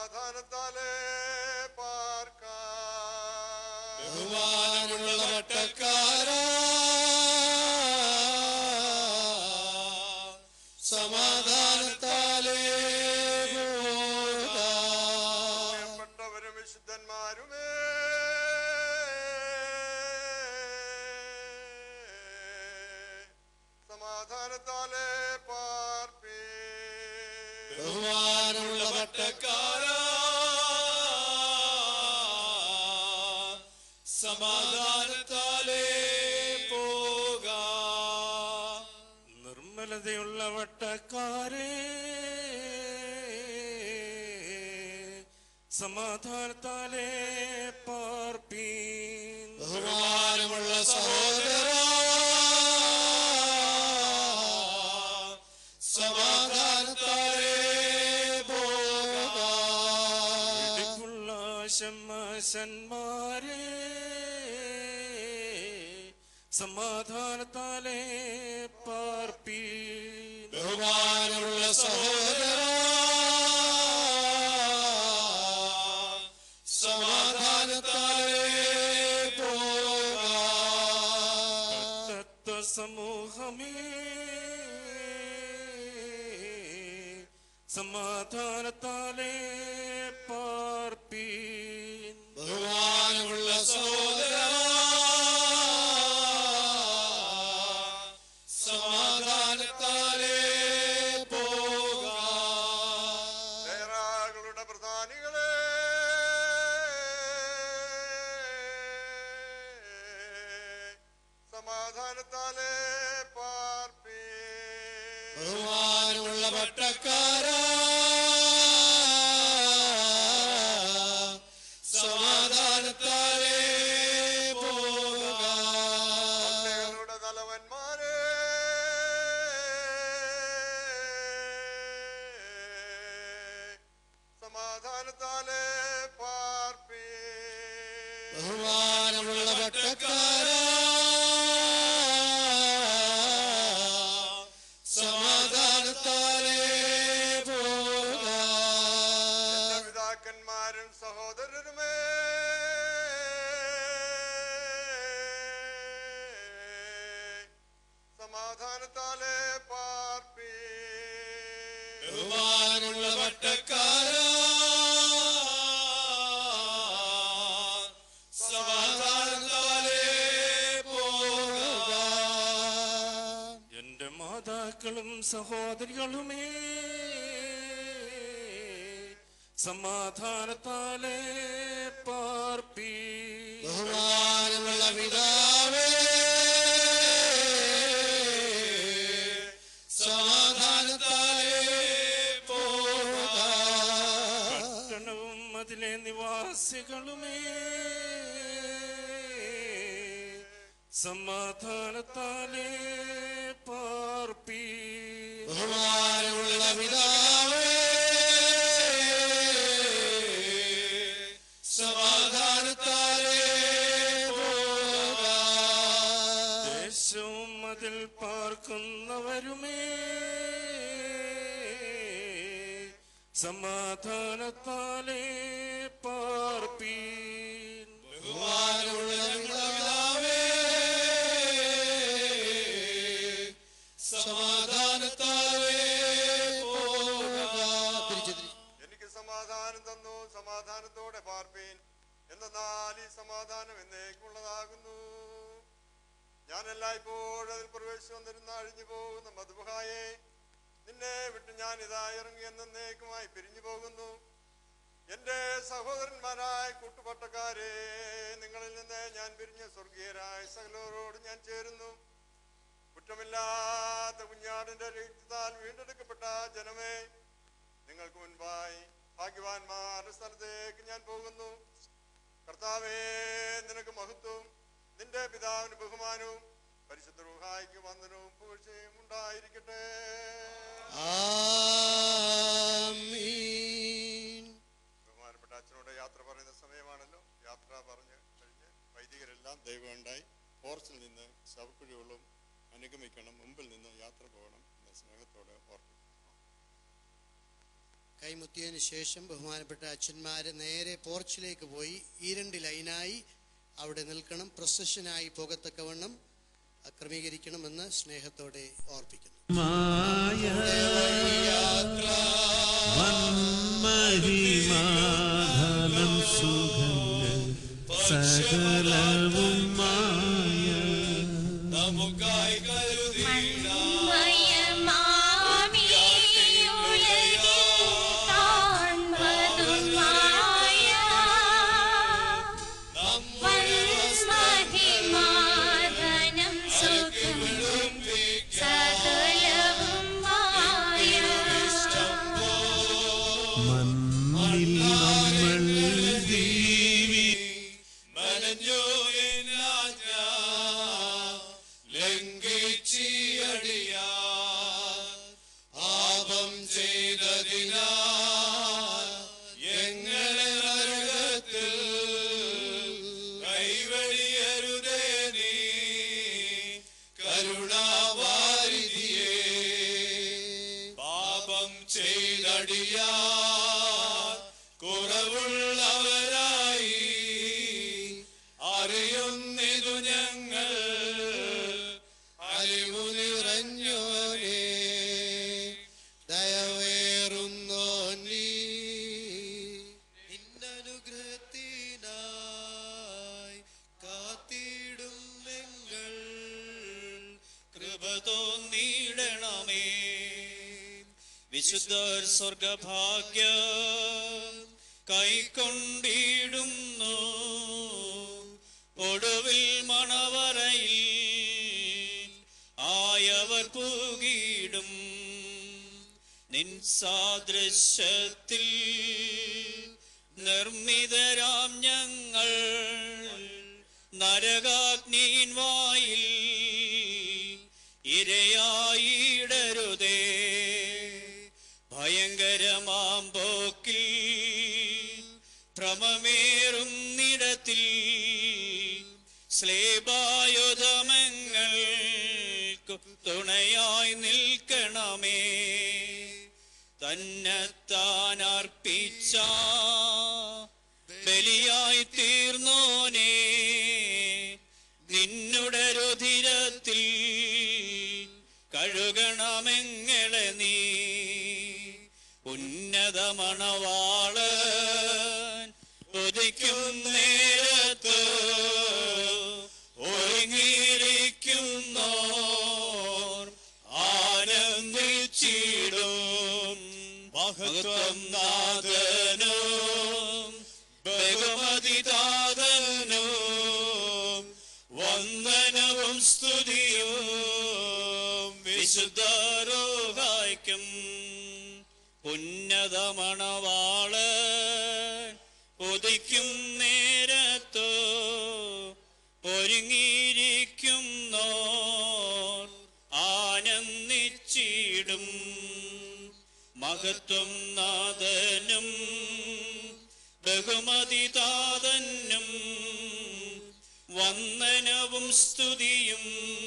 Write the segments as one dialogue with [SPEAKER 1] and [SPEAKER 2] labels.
[SPEAKER 1] സമാധാനത്താലേ പാർക്കാം
[SPEAKER 2] ബഹുമാനമുള്ള വട്ടക്കാരാ സമാധാനത്താലേ പോകാം.
[SPEAKER 1] പ്രിയപ്പെട്ടവരും വിശുദ്ധന്മാരുമേ സമാധാനത്താലേ പാർപ്പേ
[SPEAKER 2] ബഹുമാനമുള്ള വട്ടക്കാരാ സമാധാനത്താലേ പോകാം
[SPEAKER 3] നിർമ്മലതയുള്ള വട്ടക്കാരെ സമാധാനത്താലേ പാർപ്പീൻ
[SPEAKER 2] ബഹുമാനമുള്ള സഹോദര സമാധാനത്താലേ പോകാം
[SPEAKER 3] വെടിപ്പുള്ള ശമ്മശന്മാരെ സമാധാനത്താലേ പാർപ്പീൻ
[SPEAKER 2] ബഹുമാനമുള്ള സഹോദര സമാധാനത്താലേ പോകാം
[SPEAKER 3] തത്വസമൂഹമേ സമാധാനത്താലേ പാർപ്പീൻ
[SPEAKER 2] ബഹുമാനമുള്ള സഹോദര സമാധാനത്താലേ പോകാം
[SPEAKER 1] ദേറാകളുടെ പ്രധാനികളെ സമാധാനത്താലേ പാർപ്പേ
[SPEAKER 2] ബഹുമാനമുള്ള പട്ടക്കാര സമാധാനത്താലേ പോകാം
[SPEAKER 1] പള്ളികളുടെ തലവന്മാരെ സമാധാനത്താലേ പാർപ്പേ
[SPEAKER 2] ബഹുമാനമുള്ള പട്ടക്കാര സമാധാനത്താലേ പോകാം
[SPEAKER 1] എന്റെ പിതാക്കന്മാരും സഹോദരരുമേ സമാധാനത്താലേ പാർപ്പേ
[SPEAKER 2] ബഹുമാനമുള്ള പട്ടക്കാര സമാധാനത്താലേ പോകാം
[SPEAKER 3] എന്റെ മാതാക്കളും സഹോദരികളുമേ സമാധാനത്താലേ പാർപ്പീ
[SPEAKER 2] ബഹുമാനമുള്ള പിതാവേ സമാധാനത്താലേ പോകാം
[SPEAKER 3] പട്ടണവും അതിലെ നിവാസികളുമേ സമാധാനത്താലേ പാർപ്പീ
[SPEAKER 2] ബഹുമാനമുള്ള പിതാവേ സമാധാനത്താലേ പോകാം
[SPEAKER 3] ദേശവും അതിൽ പാർക്കുന്നവരുമേ സമാധാനത്താലേ പാർപ്പീൻ
[SPEAKER 2] ബഹുമാനമുള്ള പിതാവേ സമാധാനത്താലേ പോകാം തിരിച്ചു തിരിച്ചു
[SPEAKER 1] എനിക്ക് സമാധാനം തന്നു സമാധാനത്തോടെ പാർപ്പീൻ എന്നാൽ ഈ സമാധാനം എന്നേക്കുള്ളതാകുന്നു ഞാൻ എല്ലായ്പ്പോഴും അതിൽ പ്രവേശിച്ചു വന്നിരുന്ന അഴിഞ്ഞു പോകുന്ന മധുബഹായെ നിന്നെ വിട്ട് ഞാൻ ഇതാ ഇറങ്ങി എന്നേക്കുമായി പിരിഞ്ഞു പോകുന്നു എന്റെ സഹോദരന്മാരായ കൂട്ടുപട്ടക്കാരെ നിങ്ങളിൽ നിന്ന് ഞാൻ പിരിഞ്ഞ സ്വർഗീയരായ സകലരോട് ഞാൻ ചേരുന്നു കുറ്റമില്ലാത്ത കുഞ്ഞാടിന്റെ രക്തത്താൽ വീണ്ടെടുക്കപ്പെട്ട ജനമേ നിങ്ങൾക്ക് മുൻപായി ഭാഗ്യവാന്മാരുടെ സ്ഥലത്തേക്ക് ഞാൻ പോകുന്നു കർത്താവേ നിനക്ക് മഹത്വം നിന്റെ പിതാവിന് ബഹുമാനവും പരിശുദ്ധ റൂഹായിക്ക് വന്ദനവും പുകഴ്ചയും ഉണ്ടായിരിക്കട്ടെ
[SPEAKER 2] ആമീൻ
[SPEAKER 1] ബഹുമാനപ്പെട്ട അച്ഛനോട് യാത്ര പറയുന്ന സമയമാണല്ലോ യാത്ര പറഞ്ഞ് കഴിഞ്ഞ് വൈദികരെല്ലാം ദൈവം ഉണ്ടായി പോർച്ചിൽ നിന്ന് ശവക്കുഴികളും അനുഗമിക്കണം മുമ്പിൽ നിന്ന് യാത്ര പോകണം എന്ന സ്നേഹത്തോടെ ഓർപ്പിക്കും
[SPEAKER 4] കൈമുത്തിയതിന് ശേഷം ബഹുമാനപ്പെട്ട അച്ഛന്മാർ നേരെ പോർച്ചിലേക്ക് പോയി ഈ രണ്ട് ലൈനായി അവിടെ നിൽക്കണം പ്രൊസഷനായി പോകത്തക്കവണ്ണം ക്രമീകരിക്കണമെന്ന് സ്നേഹത്തോടെ ഓർപ്പിക്കുന്നു
[SPEAKER 5] വന്മഹിമാധനം സുഖങ്ങൾ സകലവും മായ
[SPEAKER 2] നമുക്കായി കരുതിയിടാം
[SPEAKER 5] മണ്ണിൽ നമ്മൾ ജീവി
[SPEAKER 2] മനഞ്ഞു എന്നാജ്ഞ ലംഘിച്ചിയടിയാ പാപം ചെയ്തതിനാ എങ്ങളെ നരകത്തിൽ കൈവഴിയരുതേ നീ കരുണാവാരിധിയേ പാപം ചെയ്തടിയാ കുറവുള്ളവരായി അറിയുന്നിതു ഞങ്ങൾ അറിവു നിറഞ്ഞോരേ
[SPEAKER 4] ദയവേറുന്നോ നീ
[SPEAKER 2] നിന്നനുഗ്രഹത്തിനായി കാത്തിടും നിങ്ങൾ കൃപ തോന്നിയിടണമേ വിശുദ്ധർ സ്വർഗഭാഗ്യം കൈക്കൊണ്ടിടുന്നു ഒടുവിൽ മണവറയിൽ ആയവർ പൂകിയിടും നിൻ സാദൃശ്യത്തിൽ നിർമ്മിതരാം ഞങ്ങൾ നരകാഗ്നിയിൻ വായിൽ ഇരയായിടരുതേ ഭയങ്കരമാം പോക്കിൽ ഭ്രമമേറും നിടത്തിൽ സ്ലേബായുധമങ്ങൾ തുണയായി നിൽക്കണമേ തന്നെത്താൻ അർപ്പിച്ച ബലിയായി തീർന്നോനേ നിന്നുടെ രുധിരത്തിൽ കഴുകണമെങ്ങളെ നീ ഉന്നതമണവാളൻ ഉദിക്കും നേരത്ത് ഒരുങ്ങിയിരിക്കുന്നോർ ആനന്ദിച്ചിടും മഹത്വം നാഥനും ബഹുമതി താതനും വന്ദനവും സ്തുതിയും വിശുദ്ധരോഹായ്ക്കും ഉന്നതമണവാളൻ ഉദിക്കും നേരത്തോ ഒരുങ്ങിയിരിക്കുന്നോർ ആനന്ദിച്ചിടും മഹത്വം നാഥനും ബഹുമതി താതനും വന്ദനവും സ്തുതിയും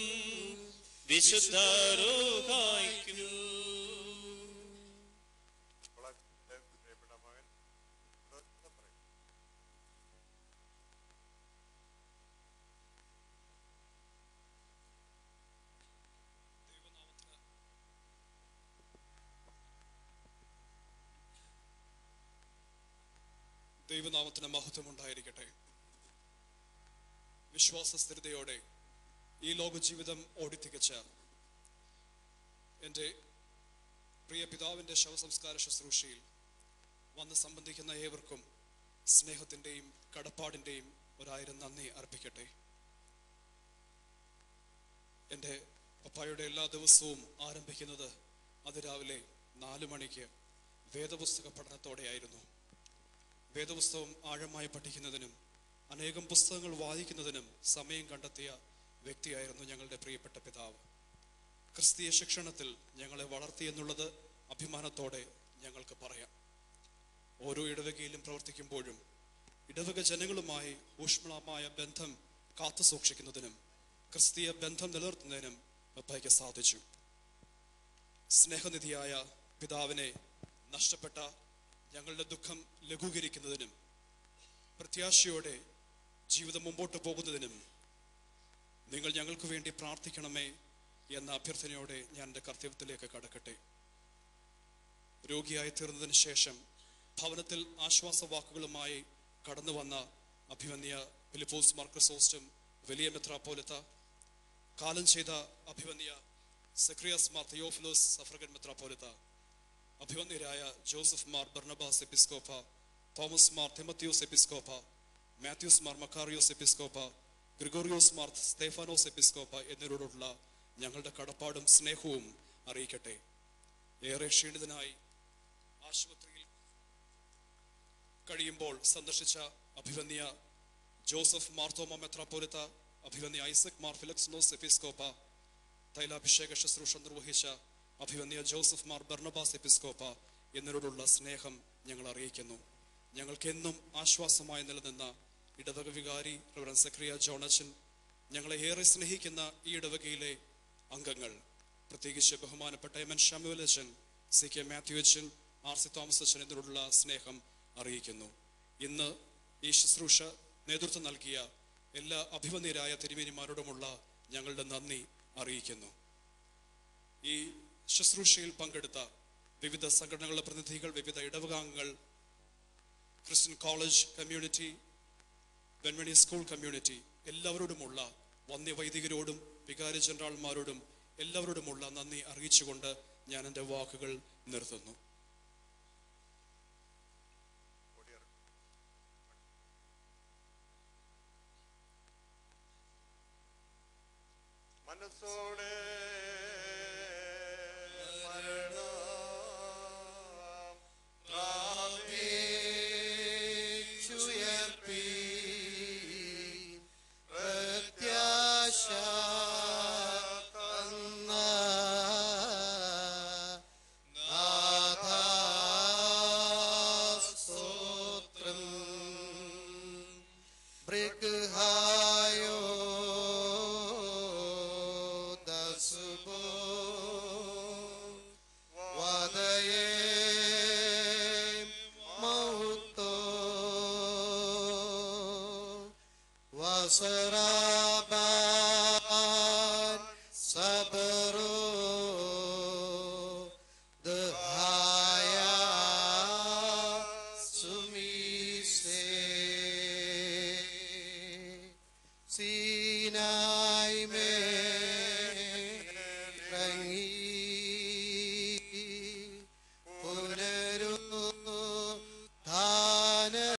[SPEAKER 2] വിശുദ്ധരോഹായിക്കും
[SPEAKER 1] പ്രിയപ്പെട്ട മകൻ പറയും
[SPEAKER 6] ദൈവനാമത്തിന് മഹത്വം ഉണ്ടായിരിക്കട്ടെ വിശ്വാസ സ്ഥിരതയോടെ ഈ ലോക ജീവിതം ഓടിത്തികച്ച എൻ്റെ പ്രിയ പിതാവിൻ്റെ ശവസംസ്കാര ശുശ്രൂഷയിൽ വന്ന് സംബന്ധിക്കുന്ന ഏവർക്കും സ്നേഹത്തിൻ്റെയും കടപ്പാടിൻ്റെയും ഒരായിരം നന്ദി അർപ്പിക്കട്ടെ എൻ്റെ പപ്പായുടെ എല്ലാ ദിവസവും ആരംഭിക്കുന്നത് അതിരാവിലെ നാലു മണിക്ക് വേദപുസ്തക പഠനത്തോടെയായിരുന്നു വേദപുസ്തകം ആഴമായി പഠിക്കുന്നതിനും അനേകം പുസ്തകങ്ങൾ വായിക്കുന്നതിനും സമയം കണ്ടെത്തിയ വ്യക്തിയായിരുന്നു ഞങ്ങളുടെ പ്രിയപ്പെട്ട പിതാവ് ക്രിസ്തീയ ശിക്ഷണത്തിൽ ഞങ്ങളെ വളർത്തിയെന്നുള്ളത് അഭിമാനത്തോടെ ഞങ്ങൾക്ക് പറയാം ഓരോ ഇടവകയിലും പ്രവർത്തിക്കുമ്പോഴും ഇടവക ജനങ്ങളുമായി ഊഷ്മളമായ ബന്ധം കാത്തു സൂക്ഷിക്കുന്നതിനും ക്രിസ്തീയ ബന്ധം നിലനിർത്തുന്നതിനും പപ്പായ്ക്ക് സാധിച്ചു സ്നേഹനിധിയായ പിതാവിനെ നഷ്ടപ്പെട്ട ഞങ്ങളുടെ ദുഃഖം ലഘൂകരിക്കുന്നതിനും പ്രത്യാശയോടെ ജീവിതം മുമ്പോട്ട് പോകുന്നതിനും നിങ്ങൾ ഞങ്ങൾക്ക് വേണ്ടി പ്രാർത്ഥിക്കണമേ എന്ന അഭ്യർത്ഥനയോടെ ഞാൻ എൻ്റെ കർത്തവ്യത്തിലേക്ക് കടക്കട്ടെ രോഗിയായി തീർന്നതിന് ശേഷം ഭവനത്തിൽ ആശ്വാസവാക്കുകളുമായി കടന്നു വന്ന അഭിമന്യ ഫിലിപ്പോസ് മാർക്രസോസ്റ്റും വലിയ മെത്രാപ്പോലത്ത കാലം ചെയ്ത അഭിമന്യ സെക്രിയസ് മാർ തിയോഫിലോസ് സഫ്രഗൻ മെത്രാപ്പോലത്ത അഭിമന്യരായ ജോസഫ് മാർ ബർണബാസ് എപ്പിസ്കോപ്പ തോമസ് മാർ തിമത്യോസ് എപ്പിസ്കോപ്പ മാത്യൂസ് മാർ മക്കാറിയോസ് എപ്പിസ്കോപ്പ ഗ്രിഗോറിയോസ് മാർ സ്തേഫാനോസ് എപ്പിസ്കോപ്പ എന്നിവരോടുള്ള ഞങ്ങളുടെ കടപ്പാടും സ്നേഹവും അറിയിക്കട്ടെ ഏറെ ക്ഷീണിതനായി ആശുപത്രിയിൽ കഴിയുമ്പോൾ സന്ദർശിച്ച അഭിവന്യ ജോസഫ് മാർത്തോമ മെത്രാപ്പോലിത്ത അഭിവന്യ ഐസക് മാർ ഫിലക്സ്നോസ് എപ്പിസ്കോപ്പ തൈലാഭിഷേക ശുശ്രൂഷ നിർവഹിച്ച അഭിവന്യ ജോസഫ് മാർ ബർണബാസ് എപ്പിസ്കോപ്പ എന്നിവരോടുള്ള സ്നേഹം ഞങ്ങൾ അറിയിക്കുന്നു ഞങ്ങൾക്കെന്നും ആശ്വാസമായി നിലനിന്ന ഇടവക വികാരി റവറൻ സക്രിയ ജോണച്ചൻ ഞങ്ങളെ ഏറെ സ്നേഹിക്കുന്ന ഈ ഇടവകയിലെ അംഗങ്ങൾ പ്രത്യേകിച്ച് ബഹുമാനപ്പെട്ട എം എൻ ഷമുൽ അച്ഛൻ സി കെ മാത്യു അച്ഛൻ ആർ സി തോമസ് അച്ഛൻ എന്നിവരോടുള്ള സ്നേഹം അറിയിക്കുന്നു ഇന്ന് ഈ ശുശ്രൂഷ നേതൃത്വം നൽകിയ എല്ലാ അഭിമന്യരായ തിരുമേനിമാരോടുമുള്ള ഞങ്ങളുടെ നന്ദി അറിയിക്കുന്നു ഈ ശുശ്രൂഷയിൽ പങ്കെടുത്ത വിവിധ സംഘടനകളുടെ പ്രതിനിധികൾ വിവിധ ഇടവകാംഗങ്ങൾ Christian college community Venmani school community എല്ലാവരോടുമുള്ള വന്യവൈദികരോടും വികാരി ജനറാൾമാരോടും എല്ലാവരോടുമുള്ള നന്ദി അറിയിച്ചുകൊണ്ട് ഞാൻ എൻ്റെ വാക്കുകൾ നിർത്തുന്നു
[SPEAKER 1] മനസ്സോടെ മരണം
[SPEAKER 4] പ്രാപിച്ചുയർപ്പി പ്രത്യാശ തന്ന നാഥാസ്തോത്രം ബൃഗ്ഹായോ ദസുബോ വദയേ മൗത്തോ വസരാ